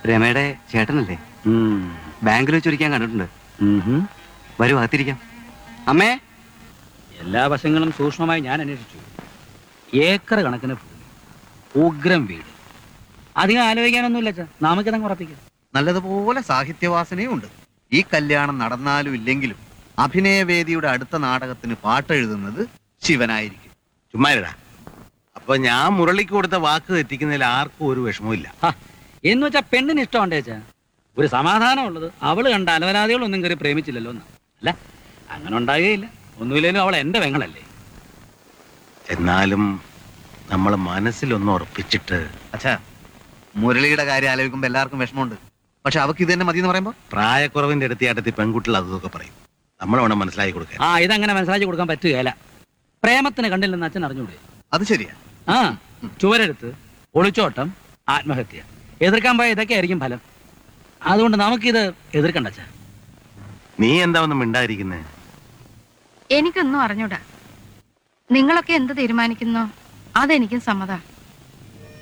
രമയുടെ ചേട്ടനല്ലേ ഉം. ബാങ്കിൽ വെച്ചൊരിക്കാൻ കണ്ടിട്ടുണ്ട് ഉംഹും. വരൂ അകത്തിരിക്കാം അമ്മേ എല്ലാ വശങ്ങളും സൂക്ഷ്മമായി ഞാൻ അന്വേഷിച്ചു ഏക്കർ കണക്കിന് ഭൂമി ഉഗ്രം വീട് അധികം ആലോചിക്കാനൊന്നുമില്ല അച്ഛാ നമുക്കിതങ്ങ് ഉറപ്പിക്കാം നല്ലതുപോലെ സാഹിത്യവാസനയും ഉണ്ട് ഈ കല്യാണം നടന്നാലും ഇല്ലെങ്കിലും അഭിനയവേദിയുടെ അടുത്ത നാടകത്തിന് പാട്ടെഴുതുന്നത് ശിവനായിരിക്കും ചുമ്മാരടാ അപ്പൊ ഞാൻ മുരളിക്ക് കൊടുത്ത വാക്ക് തെറ്റിക്കുന്നതിൽ ആർക്കും ഒരു വിഷമവും ഹ, എന്ന് വെച്ചാൽ പെണ്ണിന് ഇഷ്ടമുണ്ടേ അച്ഛാ ഒരു സമാധാനമുള്ളത് അവള് കണ്ട അലവരാതികളൊന്നും കയറി പ്രേമിച്ചില്ലല്ലോ എന്ന് അല്ല അങ്ങനെ ഉണ്ടാകുകയില്ല ഒന്നുമില്ലേലും അവൾ എന്റെ പെങ്ങളല്ലേ എന്നാലും നമ്മൾ മനസ്സിലൊന്ന് ഉറപ്പിച്ചിട്ട് അച്ഛാ മുരളിയുടെ കാര്യം ആലോചിക്കുമ്പോ എല്ലാവർക്കും വിഷമമുണ്ട് പക്ഷെ അവക്ക് ഇത് തന്നെ മതി എന്ന് പറയുമ്പോ പ്രായക്കുറവിന്റെ അടുത്തിയാട്ടത്തിൽ പെൺകുട്ടികൾ അതൊക്കെ പറയും നമ്മൾ വേണം മനസ്സിലാക്കി കൊടുക്കാൻ ആ ഇതങ്ങനെ മനസ്സിലാക്കി കൊടുക്കാൻ പറ്റുകയില്ല പ്രേമത്തിന് കണ്ടില്ലെന്ന് അച്ഛൻ അറിഞ്ഞൂടെ അത് ശരിയാ ആ ചുവരെടുത്ത് ഒളിച്ചോട്ടം ആത്മഹത്യ എതിർക്കാൻ പോയ ഇതൊക്കെ ആയിരിക്കും ഫലം അതുകൊണ്ട് നമുക്കിത് എതിർക്കണ്ട അച്ഛാ നീ എന്താ ഒന്നും മിണ്ടാതിരിക്കുന്നേ എനിക്കൊന്നും അറിഞ്ഞൂടാ നിങ്ങളൊക്കെ എന്ത് തീരുമാനിക്കുന്നോ അതെനിക്കും സമ്മതാ